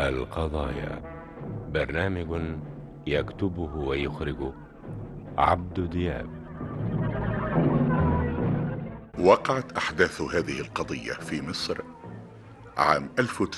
القضايا برنامج يكتبه ويخرجه عبد دياب وقعت أحداث هذه القضية في مصر عام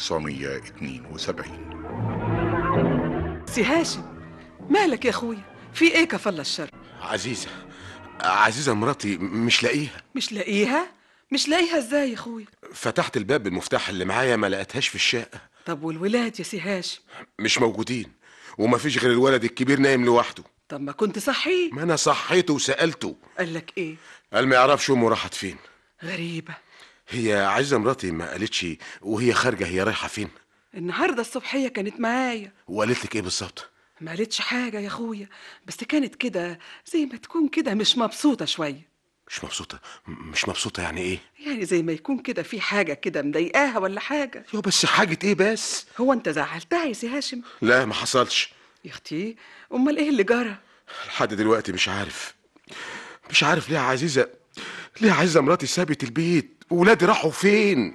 1972 سي هاشم مالك يا اخويا في ايه كفل الشر عزيزة عزيزة مراتي مش لاقيها مش لاقيها مش لاقيها ازاي يا اخويا فتحت الباب بالمفتاح اللي معايا ما لقيتهاش في الشقة طب والولاد يا سي هاشم مش موجودين ومفيش غير الولد الكبير نايم لوحده طب ما كنت صحيه ما انا صحيته وسألته قال لك ايه قال ما يعرفش امه راحت فين غريبة هي عزيزة مراتي ما قالتش وهي خارجة هي رايحة فين النهاردة الصبحية كانت معايا وقالت لك ايه بالظبط ما قالتش حاجة يا اخويا بس كانت كده زي ما تكون كده مش مبسوطة شوية مش مبسوطة م- مش مبسوطة يعني ايه يعني زي ما يكون كده في حاجة كده مضايقاها ولا حاجة يا بس حاجة ايه بس هو انت زعلتها يا سي هاشم لا ما حصلش يا اختي امال ايه اللي جرى لحد دلوقتي مش عارف مش عارف ليه يا عزيزة ليه عزيزة مراتي سابت البيت ولادي راحوا فين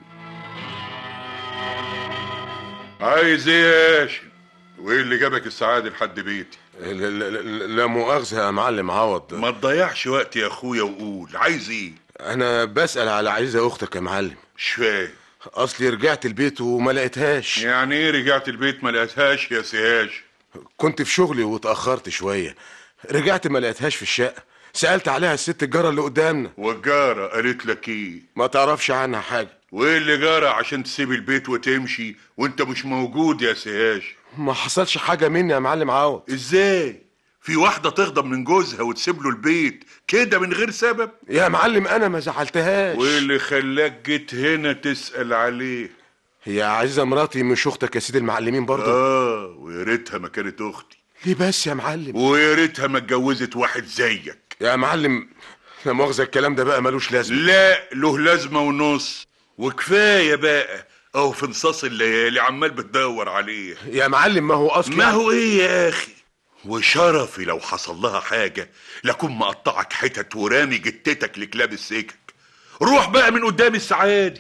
عايز ايه يا هاشم وايه اللي جابك السعادة لحد بيتي لا, لا, لا, لا مؤاخذة يا معلم عوض ما تضيعش وقت يا اخويا وقول عايز ايه انا بسأل على عزيزة اختك يا معلم مش فاهم اصلي رجعت البيت وما لقيتهاش يعني ايه رجعت البيت ما لقيتهاش يا سي هاشم كنت في شغلي واتأخرت شوية رجعت ما لقيتهاش في الشقة سألت عليها الست الجارة اللي قدامنا والجارة قالت لك ايه ما تعرفش عنها حاجة وايه اللي جرى عشان تسيب البيت وتمشي وانت مش موجود يا سي هاشم ما حصلش حاجة مني يا معلم عوض ازاي في واحدة تغضب من جوزها وتسيب له البيت كده من غير سبب يا معلم انا ما زعلتهاش وايه اللي خلاك جيت هنا تسأل عليه هي عزيزة مراتي مش اختك يا سيدي المعلمين برضه اه ويا ريتها ما كانت اختي ليه بس يا معلم ويا ريتها ما اتجوزت واحد زيك يا معلم لا مؤاخذة الكلام ده بقى ملوش لازمة لا له لازمة ونص وكفاية بقى اهو في نصاص الليالي عمال بتدور عليه يا معلم ما هو اصلا ما هو ايه يا اخي وشرفي لو حصل لها حاجة لكون مقطعك حتت ورامي جتتك لكلاب السكك روح بقى من قدام السعادي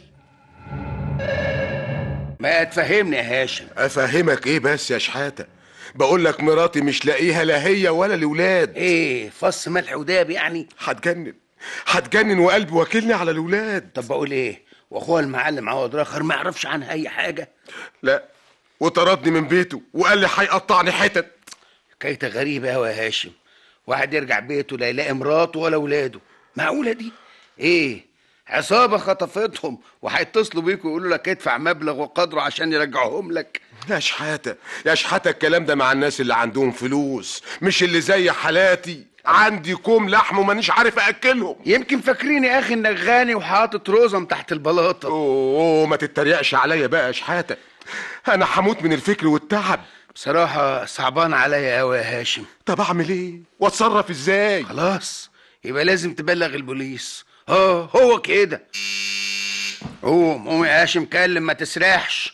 ما تفهمني يا هاشم افهمك ايه بس يا شحاتة بقول لك مراتي مش لاقيها لا هي ولا الاولاد ايه فص ملح وداب يعني هتجنن هتجنن وقلبي واكلني على الاولاد طب بقول ايه واخوها المعلم عوض راخر ما يعرفش عنها اي حاجه لا وطردني من بيته وقال لي هيقطعني حتت حكايتها غريبه قوي يا هاشم واحد يرجع بيته لا يلاقي مراته ولا اولاده معقوله دي ايه عصابه خطفتهم وهيتصلوا بيك ويقولوا لك ادفع مبلغ وقدره عشان يرجعوهم لك يا شحاتة يا شحاتة الكلام ده مع الناس اللي عندهم فلوس مش اللي زي حالاتي عندي كوم لحم ومانيش عارف اكلهم يمكن فاكرين يا اخي انك غني وحاطط روزم تحت البلاطه اوه ما تتريقش عليا بقى يا شحاتة انا هموت من الفكر والتعب بصراحه صعبان عليا قوي يا هاشم طب اعمل ايه واتصرف ازاي خلاص يبقى لازم تبلغ البوليس اه هو كده قوم قوم يا هاشم كلم ما تسرحش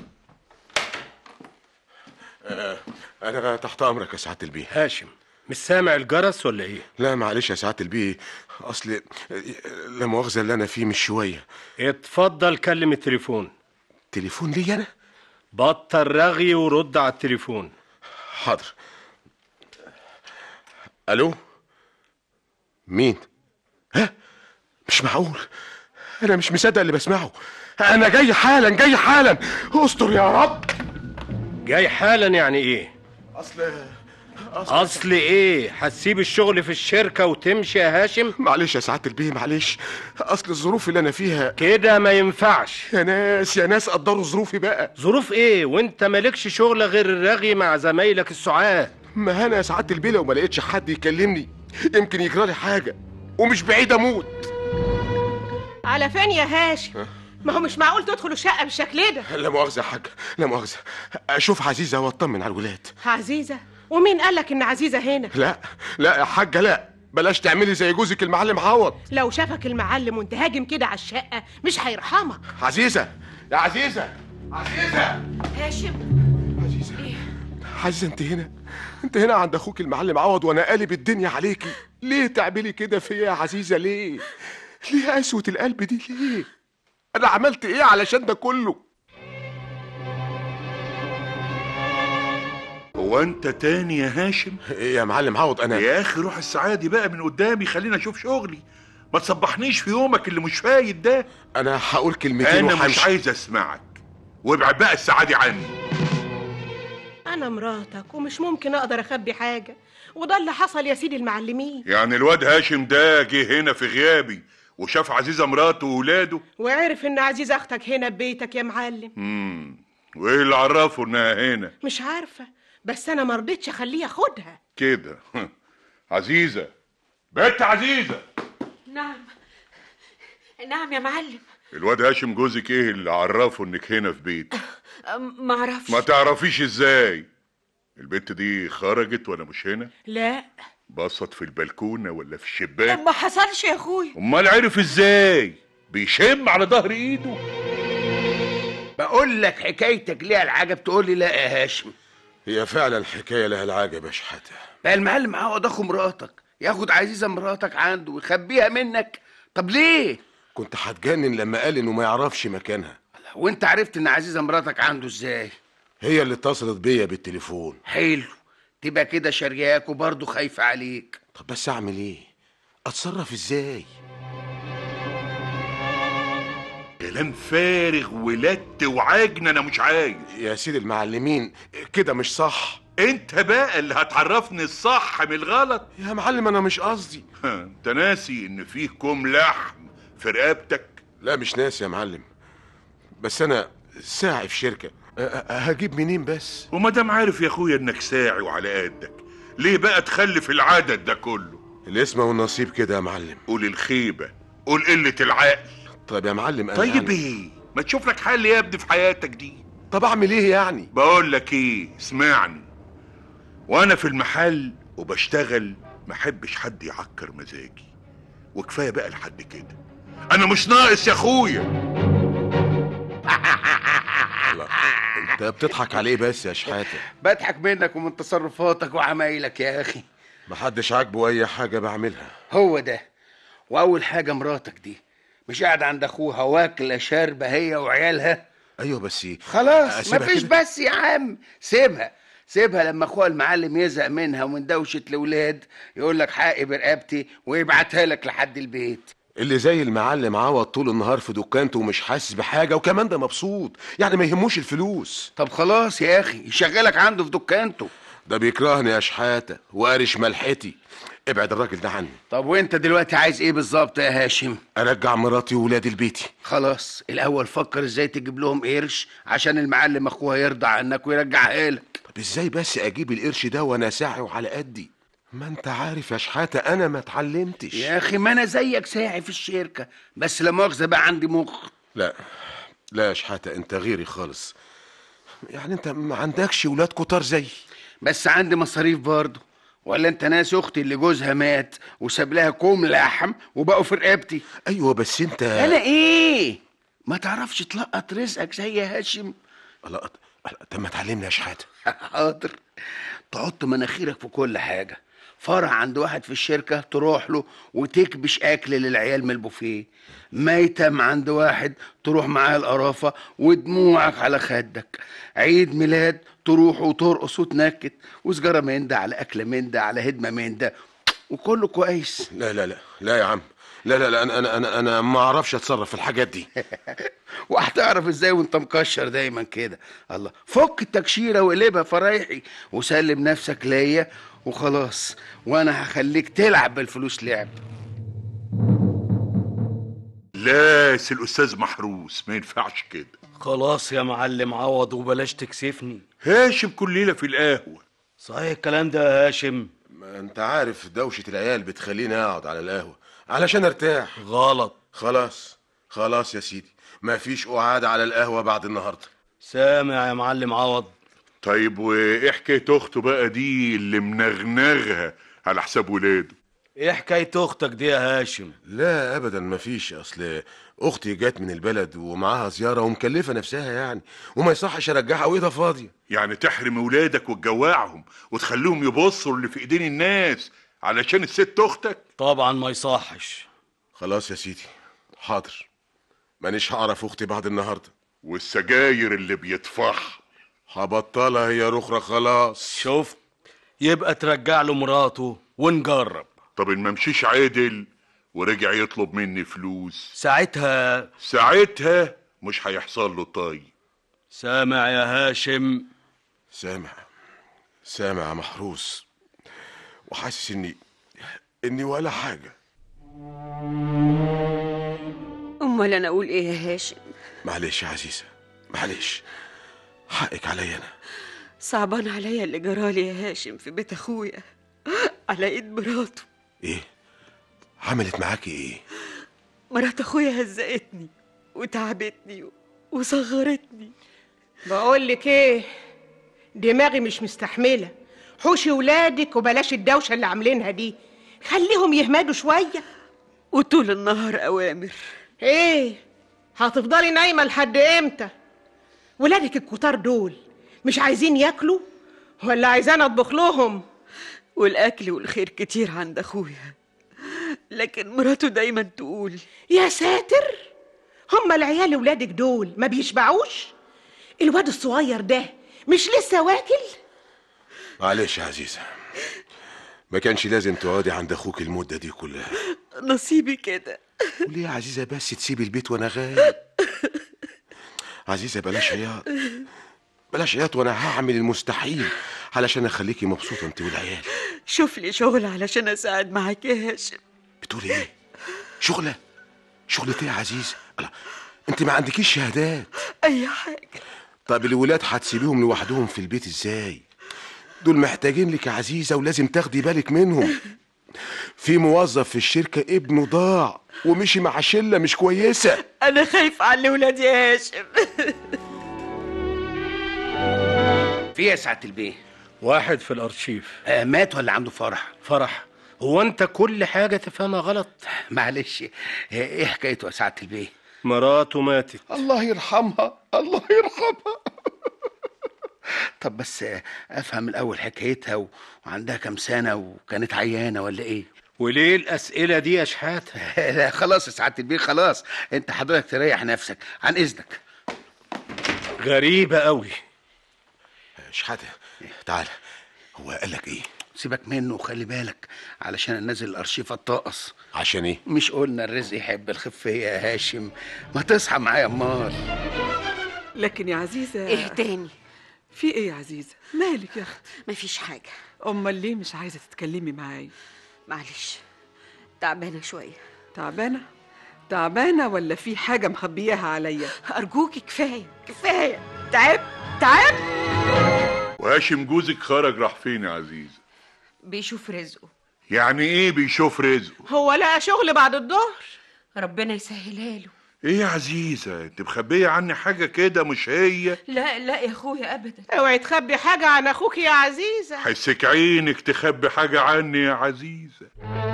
انا تحت امرك يا سعاده البيه هاشم مش سامع الجرس ولا ايه لا معلش يا سعاده البيه اصل لا مؤاخذه اللي انا فيه مش شويه اتفضل كلم التليفون تليفون لي انا بطل رغي ورد على التليفون حاضر الو مين ها مش معقول انا مش مصدق اللي بسمعه انا جاي حالا جاي حالا استر يا رب جاي حالا يعني ايه اصل اصل ايه هتسيب الشغل في الشركة وتمشي يا هاشم معلش يا سعاده البيه معلش اصل الظروف اللي انا فيها كده ما ينفعش يا ناس يا ناس قدروا ظروفي بقى ظروف ايه وانت مالكش شغل غير الرغي مع زمايلك السعاة ما انا يا سعاده البيه لو ما لقيتش حد يكلمني يمكن يجرى لي حاجه ومش بعيد اموت على فين يا هاشم ما هو مش معقول تدخلوا شقة بالشكل ده لا مؤاخذه يا حاج لا مؤاخذه اشوف عزيزه واطمن على الولاد عزيزة ومين قالك ان عزيزة هنا لا لا يا حاجه لا بلاش تعملي زي جوزك المعلم عوض لو شافك المعلم وانت هاجم كده على الشقة مش هيرحمك عزيزه يا عزيزه عزيزه هاشم عزيزه عزيزه انت هنا انت هنا عند اخوك المعلم عوض وانا قالب الدنيا عليكي ليه تعملي كده فيا يا عزيزه ليه ليه قسوه القلب دي ليه انا عملت ايه علشان ده كله هو انت تاني يا هاشم إيه يا معلم عوض انا يا اخي روح السعادي بقى من قدامي خلينا اشوف شغلي ما تصبحنيش في يومك اللي مش فايت ده انا هقول كلمتين انا مش وهمشي عايز اسمعك وابعد بقى السعادي عني انا مراتك ومش ممكن اقدر اخبي حاجه وده اللي حصل يا سيدي المعلمين يعني الواد هاشم ده جه هنا في غيابي وشاف عزيزة مراته وولاده وعرف ان عزيز اختك هنا ببيتك يا معلم امم وايه اللي عرفه انها هنا مش عارفه بس انا مرضتش اخليه ياخدها كده عزيزة بنت عزيزة نعم نعم يا معلم الواد هاشم جوزك ايه اللي عرفه انك هنا في بيت أم- معرفش ما تعرفيش ازاي البنت دي خرجت وانا مش هنا لا بصت في البلكونة ولا في الشباك ما حصلش يا اخويا امال عرف ازاي بيشم على ظهر ايده بقول لك حكايتك ليها العجب تقول لي لا يا هاشم هي فعلا الحكايه لها العجب يا شحاته بقى المعلم عوض اخو مراتك ياخد عزيزه مراتك عنده ويخبيها منك طب ليه كنت هتجنن لما قال انه ما يعرفش مكانها وانت عرفت ان عزيزه مراتك عنده ازاي هي اللي اتصلت بيا بالتليفون حلو تبقى كده شارياك وبرضه خايفه عليك طب بس اعمل ايه اتصرف ازاي كلام فارغ ولت وعجن انا مش عايز يا سيدي المعلمين كده مش صح انت بقى اللي هتعرفني الصح من الغلط يا معلم انا مش قصدي ها، انت ناسي ان فيه كوم لحم في رقبتك لا مش ناس يا معلم بس انا ساعي في شركه أ- أ- هجيب منين بس وما دام عارف يا اخويا انك ساعي وعلى قدك ليه بقى تخلف العدد ده كله الاسم والنصيب كده يا معلم قول الخيبه قول قله العقل طيب يا معلم انا طيب يعني- ايه ما تشوف لك حل يا ابني في حياتك دي طب اعمل ايه يعني بقول لك ايه اسمعني وانا في المحل وبشتغل ما احبش حد يعكر مزاجي وكفايه بقى لحد كده انا مش ناقص يا اخويا لا انت بتضحك عليه بس يا شحاته بضحك منك ومن تصرفاتك وعمايلك يا اخي محدش عاجبه اي حاجه بعملها هو ده واول حاجه مراتك دي مش قاعده عند اخوها واكله شاربه هي وعيالها ايوه بس خلاص أسيبها مفيش كده؟ بس يا عم سيبها سيبها لما اخوها المعلم يزهق منها ومن دوشه الاولاد يقول لك حقي برقبتي ويبعتها لك لحد البيت اللي زي المعلم عوض طول النهار في دكانته ومش حاسس بحاجه وكمان ده مبسوط يعني ما يهموش الفلوس طب خلاص يا اخي يشغلك عنده في دكانته ده بيكرهني يا شحاته وقارش ملحتي ابعد الراجل ده عني طب وانت دلوقتي عايز ايه بالظبط يا هاشم ارجع مراتي وولادي لبيتي خلاص الاول فكر ازاي تجيب لهم قرش عشان المعلم اخوها يرضى عنك ويرجعها لك طب ازاي بس اجيب القرش ده وانا ساعي وعلى قدي ما انت عارف يا شحاته انا ما اتعلمتش يا اخي ما انا زيك ساعي في الشركه بس لا مؤاخذه بقى عندي مخ لا لا يا شحاته انت غيري خالص يعني انت ما عندكش ولاد كتار زي بس عندي مصاريف برضه ولا انت ناس اختي اللي جوزها مات وساب لها كوم لحم وبقوا في رقبتي ايوه بس انت انا ايه ما تعرفش تلقط رزقك زي يا هاشم لا طب ما تعلمني يا شحاته حاضر تحط مناخيرك في كل حاجة فرع عند واحد في الشركة تروح له وتكبش أكل للعيال من البوفيه ميتم عند واحد تروح معاه القرافة ودموعك على خدك عيد ميلاد تروح وترقص وتنكت وسجارة من ده على أكلة من ده على هدمة من ده وكله كويس لا لا لا لا يا عم لا لا لا انا انا انا, أنا ما اعرفش اتصرف في الحاجات دي وهتعرف ازاي وانت مكشر دايما كده الله فك التكشيره وقلبها فرايحي وسلم نفسك ليا وخلاص وانا هخليك تلعب بالفلوس لعب لاس الاستاذ محروس ما ينفعش كده خلاص يا معلم عوض وبلاش تكسفني هاشم كل ليله في القهوه صحيح الكلام ده يا هاشم ما انت عارف دوشه العيال بتخليني اقعد على القهوه علشان ارتاح غلط خلاص خلاص يا سيدي ما فيش قعاد على القهوه بعد النهارده سامع يا معلم عوض طيب وايه حكايه اخته بقى دي اللي منغنغها على حساب ولاده ايه حكاية اختك دي يا هاشم لا ابدا ما فيش اصل اختي جت من البلد ومعاها زياره ومكلفه نفسها يعني وما يصحش ارجعها وايدها فاضيه يعني تحرم ولادك وتجوعهم وتخليهم يبصوا اللي في ايدين الناس علشان الست اختك طبعا ما يصحش خلاص يا سيدي حاضر مانيش هعرف اختي بعد النهارده والسجاير اللي بيطفحها هبطلها يا رخرة خلاص شفت يبقى ترجع له مراته ونجرب طب ان ما مشيش عدل ورجع يطلب مني فلوس ساعتها ساعتها مش هيحصل له طي سامع يا هاشم سامع سامع يا محروس وحاسس اني اني ولا حاجة امال انا اقول ايه يا هاشم معلش يا عزيزة معلش حقك عليا انا صعبان عليا اللي جرالي يا هاشم في بيت اخويا على ايد مراته ايه عملت معاكي ايه مرات اخويا هزقتني وتعبتني وصغرتني بقول لك ايه دماغي مش مستحمله حوشي ولادك وبلاش الدوشه اللي عاملينها دي خليهم يهمدوا شويه وطول النهار اوامر ايه هتفضلي نايمه لحد امتى ولادك الكتار دول مش عايزين ياكلوا ولا عايزان اطبخ لهم والاكل والخير كتير عند اخويا لكن مراته دايما تقول يا ساتر هما العيال ولادك دول ما بيشبعوش الواد الصغير ده مش لسه واكل معلش يا عزيزة ما كانش لازم تقعدي عند اخوك المدة دي كلها نصيبي كده وليه يا عزيزة بس تسيبي البيت وانا غايب عزيزة بلاش عياط بلاش عياط وانا هعمل المستحيل علشان اخليكي مبسوطة انت والعيال شوف لي شغل علشان اساعد معاك يا هاشم بتقولي ايه شغلة شغلة ايه يا عزيزة الله انت ما عندكيش شهادات اي حاجه طب الولاد هتسيبيهم لوحدهم في البيت ازاي دول محتاجين لك يا عزيزة ولازم تاخدي بالك منهم في موظف في الشركة ابنه ضاع ومشي مع شلة مش كويسة انا خايف على ولادي يا هاشم في يا سعاده البيه واحد في الارشيف آه مات ولا عنده فرح فرح هو انت كل حاجة تفهمها غلط معلش آه، ايه حكايته يا سعاده البيه مراته ماتت الله يرحمها الله يرحمها طب بس آه، افهم الاول حكايتها و... وعندها كام سنه وكانت عيانه ولا ايه وليه الاسئلة دي يا شحاتة لا خلاص يا سعاده البيه خلاص انت حضرتك تريح نفسك عن اذنك غريبة قوي شحاتة تعال هو قال لك ايه سيبك منه وخلي بالك علشان انزل الارشيف الطاقص عشان ايه مش قلنا الرزق يحب الخفيه يا هاشم ما تصحى معايا امال لكن يا عزيزة ايه تاني في ايه يا عزيزة مالك يا اختي مفيش حاجه امال ليه مش عايزة تتكلمي معايا معلش تعبانه شويه تعبانة تعبانة ولا في حاجة مخبياها عليا ارجوكي كفايه كفايه تعبت تعبت وهاشم جوزك خرج راح فين يا عزيزة بيشوف رزقه يعني ايه بيشوف رزقه هو لقى شغل بعد الظهر ربنا يسهلها له ايه يا عزيزة انت مخبية عني حاجة كده مش هي لا لا يا اخويا ابدا اوعي تخبي حاجه عن اخوك يا عزيزه حسك عينك تخبي حاجة عني يا عزيزة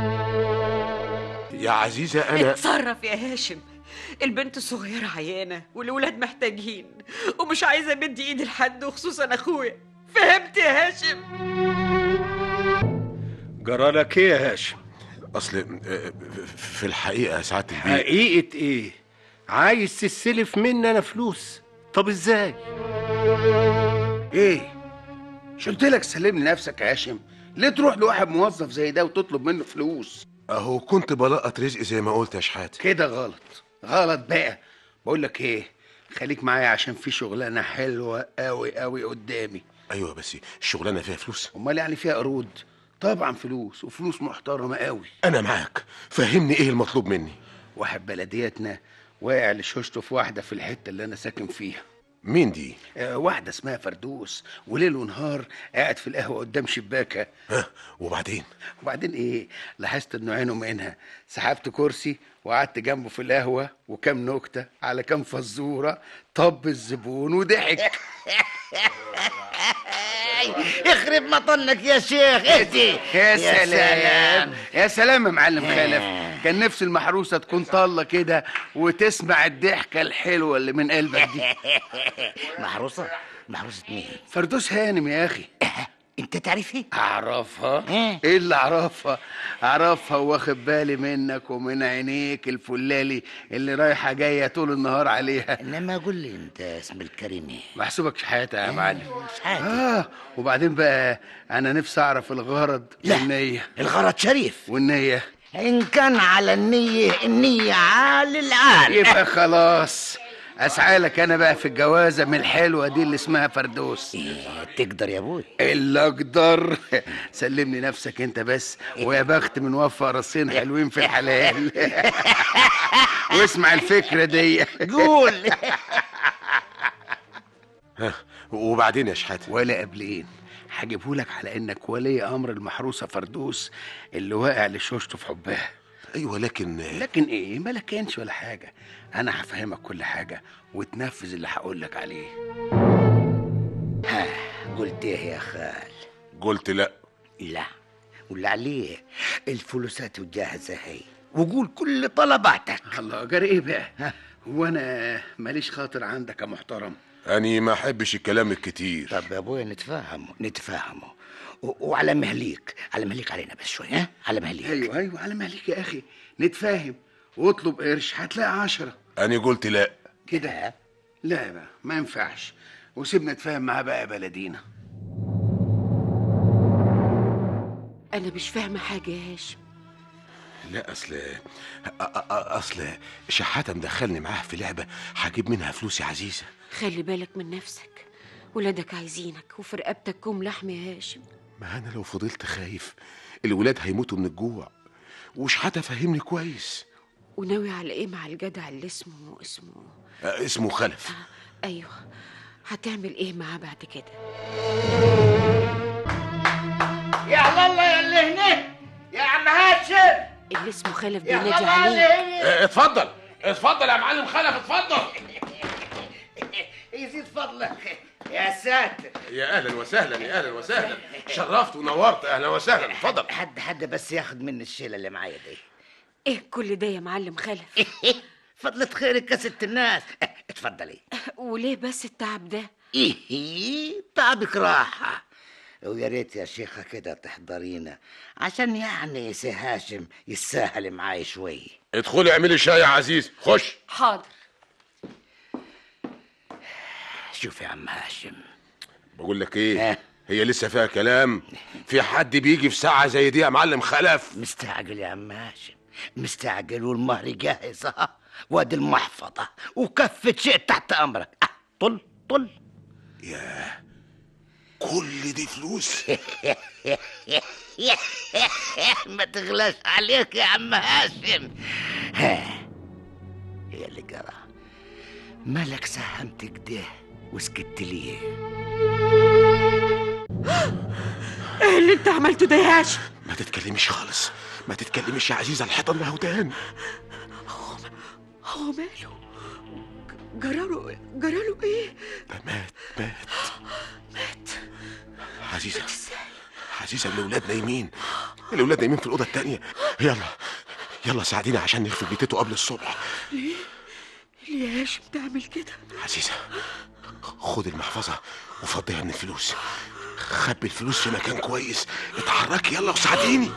يا عزيزة انا اتصرف يا هاشم البنت الصغيرة عيانة والولاد محتاجين ومش عايزة أمد إيدي لحد وخصوصا أخويا فهمت يا هاشم؟ جرالك ايه يا هاشم اصل آه، في الحقيقة يا سعادة البيت حقيقة ايه عايز تستلف مني انا فلوس طب ازاي ايه مش قلت لك سلم لي نفسك يا هاشم ليه تروح لواحد موظف زي ده وتطلب منه فلوس اهو كنت بلقط رزق زي ما قلت يا شحاتة كده غلط غلط بقى بقول لك ايه خليك معايا عشان في شغلانه حلوه قوي قوي قدامي ايوه بس الشغلانة فيها فلوس امال يعني فيها قروض طبعا فلوس وفلوس محترمه قوي انا معاك فهمني ايه المطلوب مني واحد بلديتنا واقع لشوشته في واحده في الحته اللي انا ساكن فيها مين دي آه، واحده اسمها فردوس وليل ونهار قاعد في القهوه قدام شباكها ها وبعدين وبعدين ايه لاحظت انه عينه منها سحبت كرسي وقعدت جنبه في القهوه وكم نكته على كم فزوره طب الزبون وضحك يخرب مطنك يا شيخ اهدي يا سلام يا سلام يا معلم خالف كان نفس المحروسه تكون طالة كده وتسمع الضحكه الحلوه اللي من قلبك دي محروسة محروسة مين فردوس هانم يا اخي انت تعرفها اعرفها إيه؟ ايه اللي اعرفها اعرفها واخد بالي منك ومن عينيك الفلالي اللي رايحه جايه طول النهار عليها انما قول لي انت اسم الكريم ايه محسوبك شحاته يا معلم شحاتة. اه وبعدين بقى انا نفسي اعرف الغرض لا. والنيه الغرض شريف والنيه ان كان على النية النية عال العال يبقى خلاص اسعالك انا بقى في الجوازه من الحلوه دي اللي اسمها فردوس إيه تقدر يا ابوي الا اقدر سلمني نفسك انت بس ويا بخت من وفى راسين حلوين في الحلال واسمع الفكره دي قول ها وبعدين يا شحاته ولا قبلين هجيبهولك على انك ولي امر المحروسه فردوس اللي واقع لشوشته في حبها ايوه لكن لكن ايه ما لكنش ولا حاجه انا هفهمك كل حاجه وتنفذ اللي هقول لك عليه ها قلت ايه يا خال قلت لا لا ولا عليه الفلوسات جاهزة هي وقول كل طلباتك الله جرى ايه بقى هو انا ماليش خاطر عندك يا محترم اني ما احبش الكلام الكتير طب يا ابويا نتفاهموا نتفاهموا و- وعلى مهليك على مهليك علينا بس شوي ها على مهليك ايوه ايوه على مهلك يا اخي نتفاهم واطلب قرش هتلاقي عشرة اني قلت لا كده لا بقى ما ينفعش وسيبنا نتفاهم معاه بقى يا بلدينا انا مش فاهمه حاجه يا هاشم لا اصل أ- أ- اصل شحاته مدخلني معاه في لعبه هجيب منها فلوس يا عزيزه خلي بالك من نفسك ولادك عايزينك وفي رقبتك كوم لحم يا هاشم ما انا لو فضلت خايف الولاد هيموتوا من الجوع وشحاته فهمني كويس وناوي على ايه مع الجدع اللي اسمه اسمه آه، اسمه خلف ايوه هتعمل ايه معاه بعد كده يا الله يا اللي هنا يا عم هاشم اللي اسمه خلف يا بينادي الله عليك عليك آه، اتفضل اتفضل يا معلم خلف اتفضل يزيد فضلك يا ساتر يا اهلا وسهلا يا اهلا وسهلا شرفت ونورت اهلا وسهلا اتفضل حد حد بس ياخد مني الشيله اللي معايا دي ايه كل ده يا معلم خلف فضلة خيرك يا ست الناس اتفضلي وليه بس التعب ده ايه تعبك راحة ويا ريت يا شيخة كده تحضرينا عشان يعني سي هاشم يسهل معاي شوي ادخلي اعملي شاي يا عزيز خش حاضر شوف يا عم هاشم بقول لك ايه ها؟ هي لسه فيها كلام في حد بيجي في ساعه زي دي يا معلم خلف مستعجل يا عم هاشم مستعجل والمهر جاهز ها وادي المحفظة وكفة شيء تحت أمرك أه، طل طل كل دي فلوس ما تغلاش عليك يا عم هاشم ها يا اللي جرى مالك ساهمت كده وسكت ليه ايه اللي انت عملته ده يا هاشم ما تتكلميش خالص ما تتكلميش يا عزيزه الحيطان مهودان هو ماله جراله جراله ايه ده مات مات مات عزيزه عزيزه الاولاد نايمين الاولاد نايمين في الاوضه التانية يلا يلا ساعدينا عشان نخفي بيتته قبل الصبح ليه يا هاشم تعمل كده عزيزه خد المحفظه وفضيها من الفلوس خبي الفلوس في مكان كويس اتحركي يلا وساعديني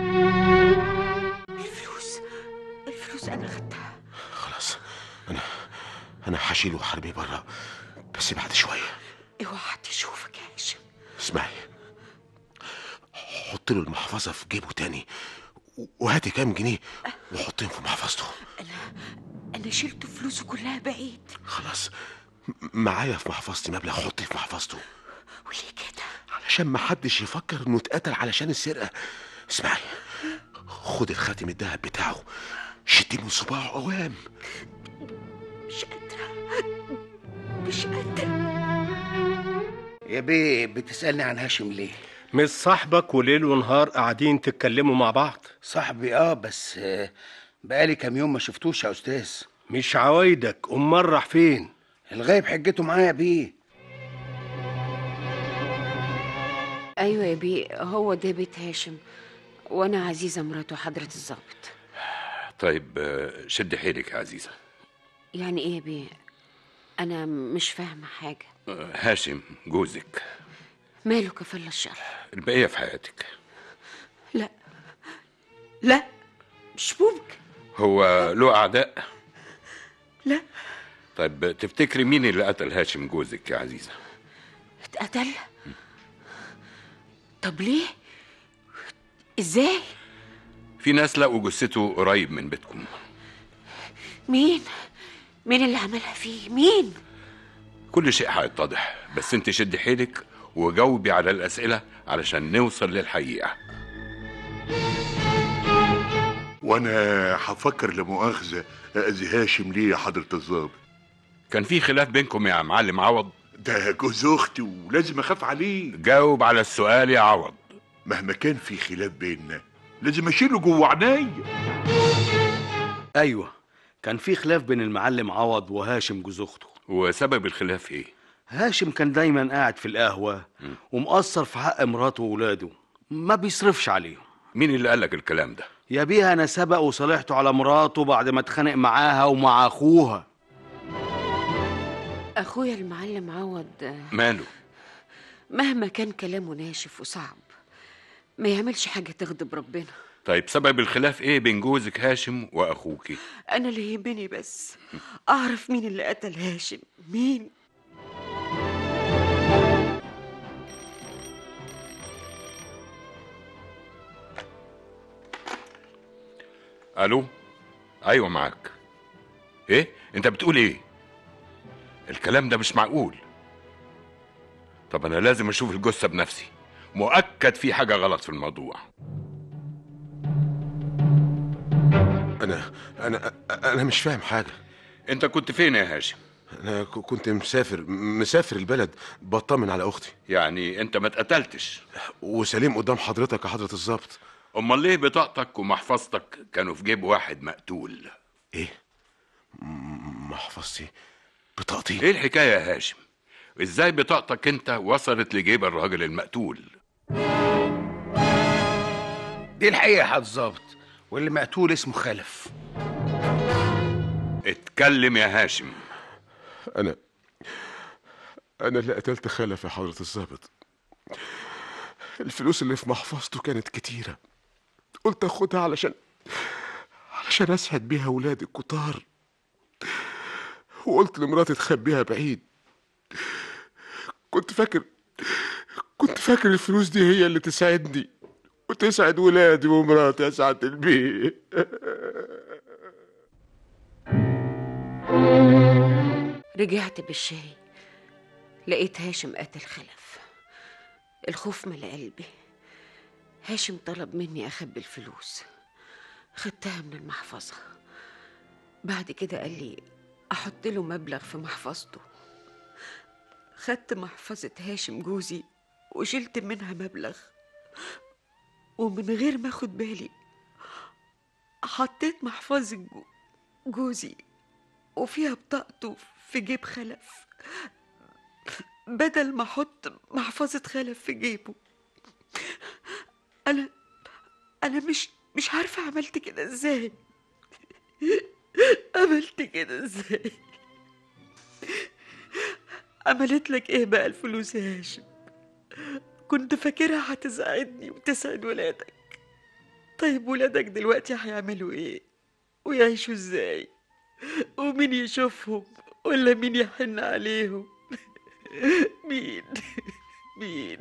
الفلوس الفلوس انا خدتها خلاص انا انا هشيله وحرميه بره بس بعد شويه اوعى حد يشوفك يا هاشم اسمعي حط له المحفظه في جيبه تاني وهاتي كام جنيه وحطيهم في محفظته انا شلت فلوسه كلها بعيد خلاص م- معايا في محفظتي مبلغ حطي في محفظته وليه كده علشان ما حدش يفكر انه اتقتل علشان السرقه اسمعي خد الخاتم الذهب بتاعه شديه من صباعه قوام مش قادره مش قادره يا بيه بتسالني عن هاشم ليه مش صاحبك وليل ونهار قاعدين تتكلموا مع بعض صاحبي اه بس آه، بقالي كام يوم ما شفتوش يا استاذ مش عوايدك امال راح فين الغايب حجته معايا بيه ايوه يا بيه هو ده بيت هاشم وانا عزيزه مراته حضره الظابط طيب آه، شد حيلك يا عزيزة يعني ايه يا بيه انا مش فاهمه حاجه آه، هاشم جوزك ماله كفل الشر البقية في حياتك لا لا مش ممكن هو له أعداء لا طيب تفتكري مين اللي قتل هاشم جوزك يا عزيزة اتقتل طب ليه ازاي في ناس لقوا جثته قريب من بيتكم مين مين اللي عملها فيه مين كل شيء هيتضح بس انت شد حيلك وجاوبي على الأسئلة علشان نوصل للحقيقة وانا هفكر لمؤاخذة اذي هاشم ليه يا حضرة الظابط كان في خلاف بينكم يا معلم عوض ده جوز اختي ولازم اخاف عليه جاوب على السؤال يا عوض مهما كان في خلاف بيننا لازم اشيله جوه عينيا ايوه كان في خلاف بين المعلم عوض وهاشم جوز اخته وسبب الخلاف ايه هاشم كان دايما قاعد في القهوه ومقصر في حق مراته وولاده ما بيصرفش عليهم مين اللي قالك الكلام ده يا بيها انا سبق وصالحته على مراته بعد ما اتخانق معاها ومع اخوها اخويا المعلم عوض ماله مهما كان كلامه ناشف وصعب ما يعملش حاجة تغضب ربنا طيب سبب الخلاف ايه بين جوزك هاشم واخوكي أنا اللي يهمني بس أعرف مين اللي قتل هاشم مين الو ايوه معاك ايه انت بتقول ايه الكلام ده مش معقول طب انا لازم اشوف الجثه بنفسي مؤكد في حاجه غلط في الموضوع انا انا انا مش فاهم حاجه انت كنت فين يا هاشم انا ك- كنت مسافر مسافر البلد بطمن على اختي يعني انت ما اتقتلتش وسليم قدام حضرتك يا حضره الظابط امال ليه بطاقتك ومحفظتك كانوا في جيب واحد مقتول ايه م- محفظتي بطاقتي ايه الحكايه يا هاشم ازاي بطاقتك انت وصلت لجيب الراجل المقتول دي الحقيقه يا حضرة الظابط واللي مقتول اسمه خلف اتكلم يا هاشم انا انا اللي قتلت خلف يا حضره الظابط الفلوس اللي في محفظته كانت كتيره قلت اخدها علشان علشان اسعد بيها ولادي الكتار وقلت لمراتي تخبيها بعيد كنت فاكر كنت فاكر الفلوس دي هي اللي تسعدني وتسعد ولادي ومراتي يا سعادة البيه رجعت بالشاي لقيت هاشم قتل خلف الخوف ملا قلبي هاشم طلب مني أخبي الفلوس خدتها من المحفظة بعد كده قال لي أحط له مبلغ في محفظته خدت محفظة هاشم جوزي وشلت منها مبلغ ومن غير ما اخد بالي حطيت محفظة جو- جوزي وفيها بطاقته في جيب خلف بدل ما احط محفظة خلف في جيبه انا انا مش مش عارفة عملت كده ازاي عملت كده ازاي عملت لك ايه بقى الفلوس يا هاشم كنت فاكرها هتساعدني وتسعد ولادك طيب ولادك دلوقتي هيعملوا ايه ويعيشوا ازاي ومين يشوفهم ولا مين يحن عليهم مين مين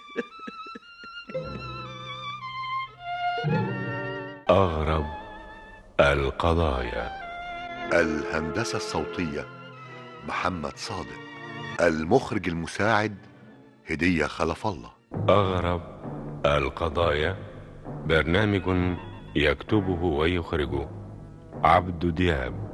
أغرب القضايا الهندسة الصوتية محمد صادق المخرج المساعد هدية خلف الله أغرب القضايا برنامج يكتبه ويخرجه عبد دياب